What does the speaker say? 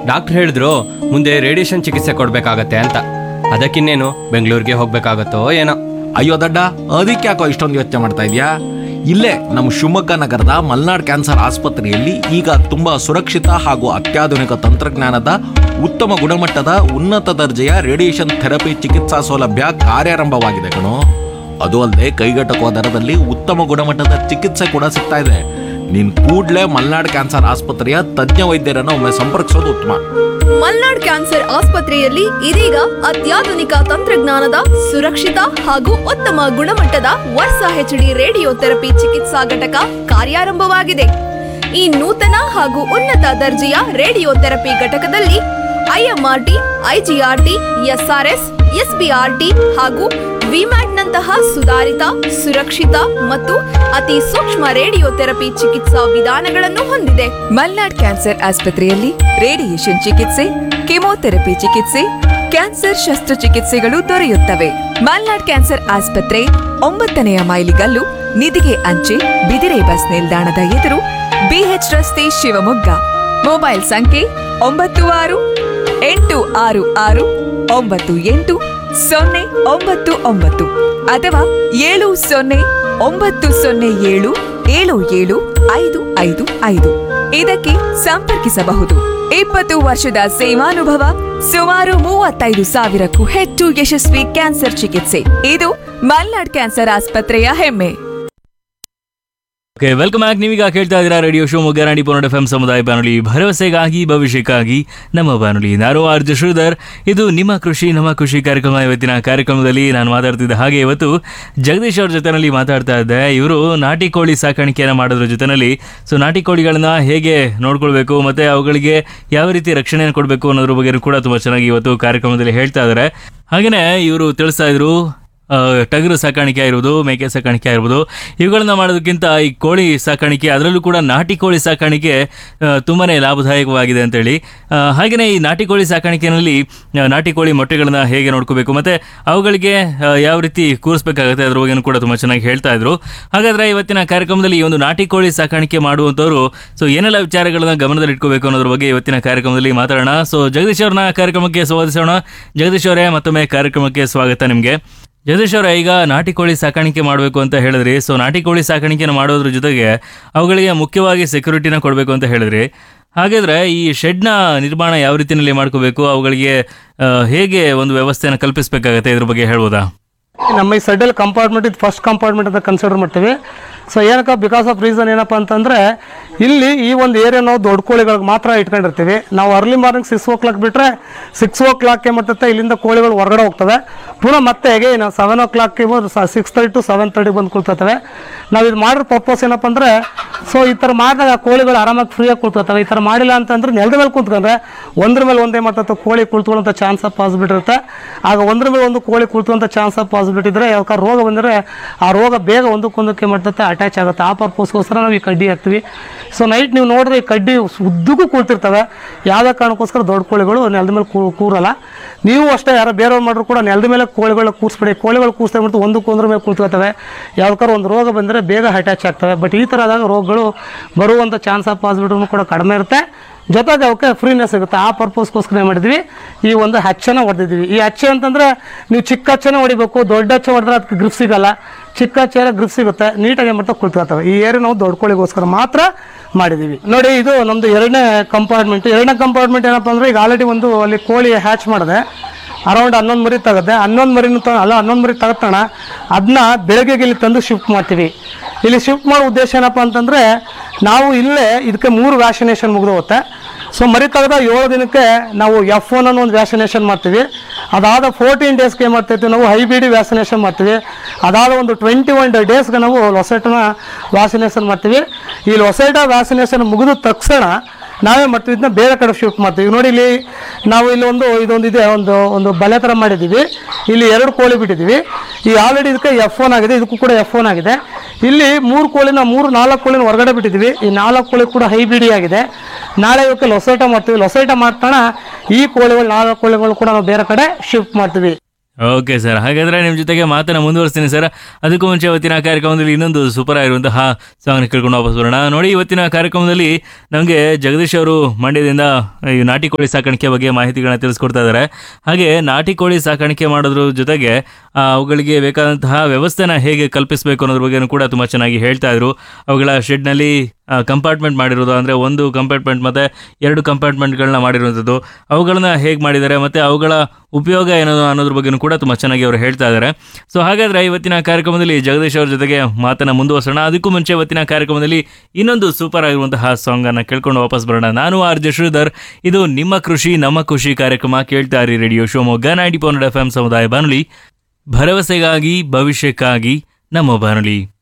doctor ಹೇಳಿದ್ರು ಮುಂದೆ radiation ಚಿಕಿತ್ಸೆ ಕೊಡ್ಬೇಕಾಗತ್ತೆ ಅಂತ ಅದಕ್ಕಿನ್ನೇನು ಬೆಂಗಳೂರಿಗೆ ಹೋಗ್ಬೇಕಾಗತ್ತೋ ಏನೋ ಅಯ್ಯೋ ದಡ್ಡ ಅದಕ್ಕೆ ಯಾಕೋ ಇಷ್ಟೊಂದು ಯೋಚನೆ ಮಾಡ್ತಾ ಇದೀಯಾ ಇಲ್ಲೇ ನಮ್ಮ ಶಿವಮೊಗ್ಗ ನಗರದ ಮಲ್ನಾಡ್ ಕ್ಯಾನ್ಸರ್ ಆಸ್ಪತ್ರೆಯಲ್ಲಿ ಈಗ ತುಂಬಾ ಸುರಕ್ಷಿತ ಹಾಗೂ ಅತ್ಯಾಧುನಿಕ ತಂತ್ರಜ್ಞಾನದ ಉತ್ತಮ ಗುಣಮಟ್ಟದ ಉನ್ನತ ದರ್ಜೆಯ ರೇಡಿಯೇಷನ್ ಥೆರಪಿ ಚಿಕಿತ್ಸಾ ಸೌಲಭ್ಯ ಕಾರ್ಯಾರಂಭವಾಗಿದೆ ಕಣೋ ಅದು ಅಲ್ಲದೆ ಕೈಗೆಟಕುವ ದರದಲ್ಲಿ ಉತ್ತಮ ಗುಣಮಟ್ಟದ ಚಿಕಿತ್ಸೆ ಕೂಡ ಸಿಗ್ತಾ ಇದೆ ನೀನ್ ಕೂಡ್ಲೇ ಮಲ್ನಾಡ್ ಕ್ಯಾನ್ಸರ್ ಆಸ್ಪತ್ರೆಯ ತಜ್ಞ ವೈದ್ಯರನ್ನು ಒಮ್ಮೆ ಸಂಪರ್ಕಿಸೋದು ಉತ್ತಮ ಮಲ್ನಾಡ್ ಕ್ಯಾನ್ಸರ್ ಆಸ್ಪತ್ರೆಯಲ್ಲಿ ಇದೀಗ ಅತ್ಯಾಧುನಿಕ ತಂತ್ರಜ್ಞಾನದ ಸುರಕ್ಷಿತ ಹಾಗೂ ಉತ್ತಮ ಗುಣಮಟ್ಟದ ವರ್ಷ ಹೆಚ್ಡಿ ರೇಡಿಯೋ ಥೆರಪಿ ಚಿಕಿತ್ಸಾ ಘಟಕ ಕಾರ್ಯಾರಂಭವಾಗಿದೆ ಈ ನೂತನ ಹಾಗೂ ಉನ್ನತ ದರ್ಜೆಯ ರೇಡಿಯೋ ಥೆರಪಿ ಘಟಕದಲ್ಲಿ ಐಎಂಆರ್ಟಿ ಐಜಿಆರ್ಟಿ ಎಸ್ಆರ್ಎಸ್ ಎಸ್ಬಿಆರ್ಟಿ ಹಾಗೂ ವಿಮ್ಯಾಟ್ನಂತಹ ಸುಧಾರಿತ ಸುರಕ್ಷಿತ ಮತ್ತು ಅತಿ ಸೂಕ್ಷ್ಮ ರೇಡಿಯೋ ಥೆರಪಿ ಚಿಕಿತ್ಸಾ ವಿಧಾನಗಳನ್ನು ಹೊಂದಿದೆ ಮಲ್ನಾಡ್ ಕ್ಯಾನ್ಸರ್ ಆಸ್ಪತ್ರೆಯಲ್ಲಿ ರೇಡಿಯೇಷನ್ ಚಿಕಿತ್ಸೆ ಕೆಮೊಥೆರಪಿ ಚಿಕಿತ್ಸೆ ಕ್ಯಾನ್ಸರ್ ಶಸ್ತ್ರಚಿಕಿತ್ಸೆಗಳು ದೊರೆಯುತ್ತವೆ ಮಲ್ನಾಡ್ ಕ್ಯಾನ್ಸರ್ ಆಸ್ಪತ್ರೆ ಒಂಬತ್ತನೆಯ ಮೈಲಿಗಲ್ಲು ನಿಧಿಗೆ ಅಂಚೆ ಬಿದಿರೆ ಬಸ್ ನಿಲ್ದಾಣದ ಎದುರು ಬಿಎಚ್ ರಸ್ತೆ ಶಿವಮೊಗ್ಗ ಮೊಬೈಲ್ ಸಂಖ್ಯೆ ಒಂಬತ್ತು ಆರು ಎಂಟು ಆರು ಆರು ಒಂಬತ್ತು ಎಂಟು ಸೊನ್ನೆ ಒಂಬತ್ತು ಒಂಬತ್ತು ಅಥವಾ ಏಳು ಸೊನ್ನೆ ಒಂಬತ್ತು ಸೊನ್ನೆ ಏಳು ಏಳು ಏಳು ಐದು ಐದು ಐದು ಇದಕ್ಕೆ ಸಂಪರ್ಕಿಸಬಹುದು ಇಪ್ಪತ್ತು ವರ್ಷದ ಸೇವಾನುಭವ ಸುಮಾರು ಮೂವತ್ತೈದು ಸಾವಿರಕ್ಕೂ ಹೆಚ್ಚು ಯಶಸ್ವಿ ಕ್ಯಾನ್ಸರ್ ಚಿಕಿತ್ಸೆ ಇದು ಮಲ್ನಾಡ್ ಕ್ಯಾನ್ಸರ್ ಆಸ್ಪತ್ರೆಯ ಹೆಮ್ಮೆ ಓಕೆ ವೆಲ್ಕಮ್ ಬ್ಯಾಕ್ ನೀವೀಗ ಕೇಳ್ತಾ ಇದ್ದೀರಾ ರೇಡಿಯೋ ಶೋ ಮುಗ್ಗರಾಣಿ ಪೋನಡ್ ಎಫ್ ಎಂ ಸಮುದಾಯ ಬಾನುಲಿ ಭರವಸೆಗಾಗಿ ಭವಿಷ್ಯಕ್ಕಾಗಿ ನಮ್ಮ ಬಾನುಲಿ ನಾನು ಆರ್ ಜೆ ಶ್ರೀಧರ್ ಇದು ನಿಮ್ಮ ಕೃಷಿ ನಮ್ಮ ಕೃಷಿ ಕಾರ್ಯಕ್ರಮ ಇವತ್ತಿನ ಕಾರ್ಯಕ್ರಮದಲ್ಲಿ ನಾನು ಮಾತಾಡ್ತಿದ್ದೆ ಹಾಗೆ ಇವತ್ತು ಜಗದೀಶ್ ಅವ್ರ ಜೊತೆನಲ್ಲಿ ಮಾತಾಡ್ತಾ ಇದ್ದೆ ಇವರು ನಾಟಿ ಕೋಳಿ ಸಾಕಾಣಿಕೆಯನ್ನು ಮಾಡೋದ್ರ ಜೊತೆನಲ್ಲಿ ಸೊ ನಾಟಿ ಕೋಳಿಗಳನ್ನ ಹೇಗೆ ನೋಡ್ಕೊಳ್ಬೇಕು ಮತ್ತೆ ಅವುಗಳಿಗೆ ಯಾವ ರೀತಿ ರಕ್ಷಣೆಯನ್ನು ಕೊಡಬೇಕು ಅನ್ನೋದ್ರ ಬಗ್ಗೆ ಕೂಡ ತುಂಬ ಚೆನ್ನಾಗಿ ಇವತ್ತು ಕಾರ್ಯಕ್ರಮದಲ್ಲಿ ಹೇಳ್ತಾ ಇದ್ದಾರೆ ಹಾಗೆಯೇ ಇವರು ತಿಳಿಸ್ತಾ ಇದ್ರು ಆ, ಟಗರು ಸಾಕಾಣಿಕೆ ಆಗಿರ್ಬೋದು ಮೇಕೆ ಸಾಕಾಣಿಕೆ ಆಗಿರ್ಬೋದು ಇವುಗಳನ್ನ ಮಾಡೋದಕ್ಕಿಂತ ಈ ಕೋಳಿ ಸಾಕಾಣಿಕೆ ಅದರಲ್ಲೂ ಕೂಡ ನಾಟಿ ಕೋಳಿ ಸಾಕಾಣಿಕೆ ಆ, ತುಂಬಾನೇ ಲಾಭದಾಯಕವಾಗಿದೆ ಅಂತೇಳಿ ಆ, ಹಾಗೆಯೇ ಈ ನಾಟಿ ಕೋಳಿ ಸಾಕಾಣಿಕೆಯಲ್ಲಿ ಆ, ನಾಟಿ ಕೋಳಿ ಮೊಟ್ಟೆಗಳನ್ನ ಹೇಗೆ ನೋಡ್ಕೋಬೇಕು ಮತ್ತೆ ಅವುಗಳಿಗೆ ಆ, ಯಾವ ರೀತಿ ಕೂರಿಸ್ಬೇಕಾಗುತ್ತೆ ಅದ್ರ ಬಗ್ಗೆನೂ ಕೂಡ ತುಂಬ ಚೆನ್ನಾಗಿ ಹೇಳ್ತಾ ಇದ್ರು ಹಾಗಾದ್ರೆ ಇವತ್ತಿನ ಕಾರ್ಯಕ್ರಮದಲ್ಲಿ ಈ ಒಂದು ನಾಟಿ ಕೋಳಿ ಸಾಕಾಣಿಕೆ ಮಾಡುವಂಥವ್ರು ಸೊ ಏನೆಲ್ಲ ವಿಚಾರಗಳನ್ನ ಗಮನದಲ್ಲಿ ಇಟ್ಕೋಬೇಕು ಅನ್ನೋದ್ರ ಬಗ್ಗೆ ಇವತ್ತಿನ ಕಾರ್ಯಕ್ರಮದಲ್ಲಿ ಮಾತಾಡೋಣ ಸೊ ಜಗದೀಶ್ ಅವ್ರನ್ನ ಕಾರ್ಯಕ್ರಮಕ್ಕೆ ಸ್ವಾಗತಿಸೋಣ ಜಗದೀಶ್ ಅವರೇ ಮತ್ತೊಮ್ಮೆ ಕಾರ್ಯಕ್ರಮಕ್ಕೆ ಸ್ವಾಗತ ನಿಮಗೆ ಜಗದೀಶ್ ಅವರೇ ಈಗ ನಾಟಿ ಕೋಳಿ ಸಾಕಾಣಿಕೆ ಮಾಡಬೇಕು ಅಂತ ಹೇಳಿದ್ರಿ ಸೊ ನಾಟಿ ಕೋಳಿ ಸಾಕಾಣಿಕೆನ ಮಾಡೋದ್ರ ಜೊತೆಗೆ ಅವುಗಳಿಗೆ ಮುಖ್ಯವಾಗಿ ಸೆಕ್ಯೂರಿಟಿನ ಕೊಡಬೇಕು ಅಂತ ಹೇಳಿದ್ರಿ ಹಾಗಾದ್ರೆ ಈ ಶೆಡ್ನ ನಿರ್ಮಾಣ ಯಾವ ರೀತಿಯಲ್ಲಿ ಮಾಡ್ಕೋಬೇಕು ಅವುಗಳಿಗೆ ಆ, ಹೇಗೆ ಒಂದು ವ್ಯವಸ್ಥೆಯನ್ನು ಕಲ್ಪಿಸಬೇಕಾಗತ್ತೆ ಇದ್ರ ಬಗ್ಗೆ ಹೇಳ್ಬೋದಾ ನಮ್ಮ ಈ ಸೈಡಲ್ಲಿ ಕಂಪಾರ್ಟ್ಮೆಂಟ್ ಇದು ಫಸ್ಟ್ ಕಂಪಾರ್ಟ್ಮೆಂಟ್ ಅಂತ ಕನ್ಸಿಡರ್ ಮಾಡ್ತೀವಿ ಸೊ ಏನಕ್ಕ ಬಿಕಾಸ್ ಆಫ್ ರೀಸನ್ ಏನಪ್ಪ ಅಂತಂದರೆ ಇಲ್ಲಿ ಈ ಒಂದು ಏರಿಯಾ ನಾವು ದೊಡ್ಡ ಕೋಳಿಗಳಿಗೆ ಮಾತ್ರ ಇಟ್ಕೊಂಡಿರ್ತೀವಿ ನಾವು early morning six o'clock ಬಿಟ್ಟರೆ ಸಿಕ್ಸ್ ಓ ಕ್ಲಾಕ್ ಏನು ಮಾಡ್ತೈತೆ ಇಲ್ಲಿಂದ ಕೋಳಿಗಳು ಹೊರಗಡೆ ಹೋಗ್ತವೆ ಪುನಃ ಮತ್ತೆ ಹೇಗೆ ನಾವು ಸೆವೆನ್ ಓ ಕ್ಲಾಕ್ಗೆ six thirty to seven thirty ಬಂದು ಕೂಳ್ತವೆ ನಾವು ಇದು ಮಾಡಿರೋ ಪರ್ಪಸ್ ಏನಪ್ಪ ಅಂದರೆ ಸೊ ಈ ಥರ ಮಾಡಿದಾಗ ಕೋಳಿಗಳು ಆರಾಮಾಗಿ ಫ್ರೀಯಾಗಿ ಕುಳ್ತವೆ ಈ ಥರ ಮಾಡಿಲ್ಲ ಅಂತಂದ್ರೆ ನೆಲದ ಮೇಲೆ ಕುಂತ್ಕೊಂಡ್ರೆ ಒಂದ್ರ ಮೇಲೆ ಒಂದೇ ಮಾಡ್ತವೆ ಕೋಳಿ ಕುಳ್ತ್ಕೊಳ್ಳೋಂಥ ಚಾನ್ಸ್ ಆಫ್ ಪಾಸಿಬಿಲಿಟಿ ಇರುತ್ತೆ ಆಗ ಒಂದ್ರ ಮೇಲೆ ಒಂದು ಕೋಳಿ ಕುಳ್ತುವಂಥ ಚಾನ್ಸ್ ಆಫ್ ಪಾಸಿಬಿಲಿಟಿ ಇದ್ದರೆ ಯಾವಾಗ ರೋಗ ಬಂದರೆ ಆ ರೋಗ ಬೇಗ ಒಂದಕ್ಕೊಂದಕ್ಕೆ ಮಾಡ್ತತೆ ಅಟ್ಯಾಚ್ ಆಗುತ್ತೆ ಆ ಪರ್ಪಸ್ಗೋಸ್ಕರ ನಾವು ಈ ಕಡ್ಡಿ ಹಾಕ್ತೀವಿ ಸೊ ನೈಟ್ ನೀವು ನೋಡಿದ್ರೆ ಈ ಕಡ್ಡಿ ಉದ್ದಕ್ಕೂ ಕೂಳ್ತಿರ್ತವೆ ಯಾವುದೇ ಕಾರಣಕ್ಕೋಸ್ಕರ ದೊಡ್ಡ ಕೋಳಿಗಳು ನೆಲದ ಮೇಲೆ ಕೂ ಕೂರಲ್ಲ ನೀವು ಅಷ್ಟೇ ಯಾರೋ ಬೇರೆಯವ್ರು ಮಾಡ್ರು ಕೂಡ ನೆಲದ ಮೇಲೆ ಕೋಳಿಗಳ ಕೂರಿಸ್ಬೇಡಿ ಕೋಳಿಗಳು ಕೂರಿಸ್ತಾ ಬಿಟ್ಟು ಒಂದಕ್ಕೊಂದ್ರ ಮೇಲೆ ಕೂತ್ಕೋತವೆ ಯಾವ್ದಾರು ಒಂದು ರೋಗ ಬಂದರೆ ಬೇಗ ಅಟ್ಯಾಚ್ ಆಗ್ತವೆ ಬಟ್ ಈ ಥರ ಆದಾಗ ರೋಗಗಳು ಬರುವಂಥ ಚಾನ್ಸ್ ಆಫ್ ಪಾಸಿಬಿಲಿಟಿ ಕೂಡ ಕಡಿಮೆ ಇರುತ್ತೆ ಜೊತೆಗೆ ಅವಕ್ಕೆ ಫ್ರೀನೆಸ್ ಸಿಗುತ್ತೆ ಆ ಪರ್ಪಸ್ಗೋಸ್ಕರ ಏನು ಮಾಡಿದ್ವಿ ಈ ಒಂದು ಹಚ್ಚನ ಹೊಡೆದಿದ್ವಿ ಈ ಹಚ್ಚೆ ಅಂತಂದರೆ ನೀವು ಚಿಕ್ಕ ಹಚ್ಚನ ಹೊಡಿಬೇಕು ದೊಡ್ಡ ಹಚ್ಚೆ ಹೊಡೆದ್ರೆ ಅದಕ್ಕೆ ಗ್ರಿಪ್ ಸಿಗಲ್ಲ ಚಿಕ್ಕ ಹಚ್ಚೆ ಗ್ರಿಪ್ ಸಿಗುತ್ತೆ ನೀಟಾಗಿ ಏನು ಮಾಡ್ತಾ ಕುಳ್ಕೊಳ್ತವೆ ಈ ಏರಿ ನಾವು ದೊಡ್ಡ ಕೋಳಿಗೋಸ್ಕರ ಮಾತ್ರ ಮಾಡಿದ್ದೀವಿ ನೋಡಿ ಇದು ನಮ್ಮದು ಎರಡನೇ ಕಂಪಾರ್ಟ್ಮೆಂಟ್ ಎರಡನೇ ಕಂಪಾರ್ಟ್ಮೆಂಟ್ ಏನಪ್ಪ ಅಂದರೆ ಈಗ ಆಲ್ರೆಡಿ ಒಂದು ಅಲ್ಲಿ ಕೋಳಿ ಹ್ಯಾಚ್ ಮಾಡಿದೆ ಅರೌಂಡ್ ಹನ್ನೊಂದು ಮರಿ ತಗುತ್ತೆ ಹನ್ನೊಂದು ಮರಿನೂ ತ ಅಲ್ಲ ಹನ್ನೊಂದು ಮರಿ ತಗೋತಣ ಅದನ್ನ ಬೆಳಗ್ಗೆಗೆ ಇಲ್ಲಿ ತಂದು ಶಿಫ್ಟ್ ಮಾಡ್ತೀವಿ ಇಲ್ಲಿ ಶಿಫ್ಟ್ ಮಾಡೋ ಉದ್ದೇಶ ಏನಪ್ಪ ಅಂತಂದರೆ ನಾವು ಇಲ್ಲೇ ಇದಕ್ಕೆ ಮೂರು ವ್ಯಾಕ್ಸಿನೇಷನ್ ಮುಗಿದು ಹೋಗುತ್ತೆ ಸೊ ಮರಿ ತೆಗೆದ ಏಳು ದಿನಕ್ಕೆ ನಾವು ಎಫ್ ಒನ್ ಅನ್ನೋ ಒಂದು ವ್ಯಾಕ್ಸಿನೇಷನ್ ಮಾಡ್ತೀವಿ ಅದಾದ ಫೋರ್ಟೀನ್ ಡೇಸ್ಗೆ ಏನು ಮಾಡ್ತಿರ್ತೀವಿ ನಾವು ಹೈ ಬಿ ಡಿ ವ್ಯಾಕ್ಸಿನೇಷನ್ ಮಾಡ್ತೀವಿ ಅದಾದ ಒಂದು ಟ್ವೆಂಟಿ ಒನ್ ಡೇಸ್ಗೆ ನಾವು ಲೊಸೈಟನ ವ್ಯಾಕ್ಸಿನೇಷನ್ ಮಾಡ್ತೀವಿ ಈ ಲೊಸೈಟ ವ್ಯಾಕ್ಸಿನೇಷನ್ ಮುಗಿದ ತಕ್ಷಣ ನಾವೇ ಮಾಡ್ತೀವಿ ಇದನ್ನ ಬೇರೆ ಕಡೆ ಶಿಫ್ಟ್ ಮಾಡ್ತೀವಿ ಈಗ ನೋಡಿ ಇಲ್ಲಿ ನಾವು ಇಲ್ಲಿ ಒಂದು ಇದೊಂದು ಇದೆ ಒಂದು ಒಂದು ಬಲೆ ಥರ ಮಾಡಿದ್ದೀವಿ ಇಲ್ಲಿ ಎರಡು ಕೋಳಿ ಬಿಟ್ಟಿದ್ದೀವಿ ಈ ಆಲ್ರೆಡಿ ಇದಕ್ಕೆ ಎಫ್ ಒನ್ ಆಗಿದೆ ಇದಕ್ಕೂ ಕೂಡ ಎಫ್ ಒನ್ ಆಗಿದೆ ಇಲ್ಲಿ ಮೂರು ಕೋಳಿನ ಮೂರು ನಾಲ್ಕು ಕೋಳಿನ ಹೊರಗಡೆ ಬಿಟ್ಟಿದ್ದೀವಿ ಈ ನಾಲ್ಕು ಕೋಳಿ ಕೂಡ ಹೈ ಬಿಡಿ ಆಗಿದೆ ನಾಳೆ ಇವಕ್ಕೆ ಲೊಸೈಟ ಮಾಡ್ತೀವಿ ಲೊಸೈಟ ಮಾಡ್ತಾಣ ಈ ಕೋಳಿಗಳು ನಾಲ್ಕು ಕೋಳಿಗಳು ಕೂಡ ನಾವು ಬೇರೆ ಕಡೆ ಶಿಫ್ಟ್ ಮಾಡ್ತೀವಿ ಓಕೆ ಸರ್ ಹಾಗಾದ್ರೆ ನಿಮ್ಮ ಜೊತೆಗೆ ಮಾತನ್ನ ಮುಂದುವರಿಸ್ತೀನಿ ಸರ್ ಅದಕ್ಕೂ ಮುಂಚೆ ಇವತ್ತಿನ ಕಾರ್ಯಕ್ರಮದಲ್ಲಿ ಇನ್ನೊಂದು ಸೂಪರ್ ಆಗಿರುವಂತಹ ಸಾಂಗ್ ಕೇಳ್ಕೊಂಡು ವಾಪಸ್ ಬರೋಣ ನೋಡಿ ಇವತ್ತಿನ ಕಾರ್ಯಕ್ರಮದಲ್ಲಿ ನಮಗೆ ಜಗದೀಶ್ ಅವರು ಮಂಡ್ಯದಿಂದ ಈ ನಾಟಿ ಕೋಳಿ ಸಾಕಾಣಿಕೆ ಬಗ್ಗೆ ಮಾಹಿತಿಗಳನ್ನ ತಿಳಿಸ್ಕೊಡ್ತಾ ಇದ್ದಾರೆ ಹಾಗೆ ನಾಟಿ ಕೋಳಿ ಸಾಕಾಣಿಕೆ ಮಾಡೋದ್ರ ಜೊತೆಗೆ ಆ, ಅವುಗಳಿಗೆ ಬೇಕಾದಂತಹ ವ್ಯವಸ್ಥೆನ ಹೇಗೆ ಕಲ್ಪಿಸಬೇಕು ಅನ್ನೋದ್ರ ಬಗ್ಗೆನೂ ಕೂಡ ತುಂಬ ಚೆನ್ನಾಗಿ ಹೇಳ್ತಾ ಇದ್ರು ಅವುಗಳ ಶೆಡ್ನಲ್ಲಿ ಕಂಪಾರ್ಟ್ಮೆಂಟ್ ಮಾಡಿರೋದು ಅಂದರೆ ಒಂದು ಕಂಪಾರ್ಟ್ಮೆಂಟ್ ಮತ್ತು ಎರಡು ಕಂಪಾರ್ಟ್ಮೆಂಟ್ಗಳನ್ನ ಮಾಡಿರುವಂಥದ್ದು ಅವುಗಳನ್ನ ಹೇಗೆ ಮಾಡಿದ್ದಾರೆ ಮತ್ತು ಅವುಗಳ ಉಪಯೋಗ ಏನೋ ಅನ್ನೋದ್ರ ಬಗ್ಗೆನೂ ಕೂಡ ತುಂಬ ಚೆನ್ನಾಗಿ ಅವರು ಹೇಳ್ತಾ ಇದ್ದಾರೆ ಸೊ ಹಾಗಾದರೆ ಇವತ್ತಿನ ಕಾರ್ಯಕ್ರಮದಲ್ಲಿ ಜಗದೀಶ್ ಅವ್ರ ಜೊತೆಗೆ ಮಾತನ್ನು ಮುಂದುವರ್ಸೋಣ ಅದಕ್ಕೂ ಮುಂಚೆ ಇವತ್ತಿನ ಕಾರ್ಯಕ್ರಮದಲ್ಲಿ ಇನ್ನೊಂದು ಸೂಪರ್ ಆಗಿರುವಂತಹ ಸಾಂಗನ್ನು ಕೇಳ್ಕೊಂಡು ವಾಪಸ್ ಬರೋಣ ನಾನು ಆರ್ ಜೆ ಶ್ರೀಧರ್ ಇದು ನಿಮ್ಮ ಕೃಷಿ ನಮ್ಮ ಖುಷಿ ಕಾರ್ಯಕ್ರಮ ಕೇಳ್ತಾ ಇರಿ radio Shivamogga ninety point F M ಸಮುದಾಯ ಬಾನುಲಿ ಭರವಸೆಗಾಗಿ ಭವಿಷ್ಯಕ್ಕಾಗಿ ನಮ್ಮ ಬಾನುಲಿ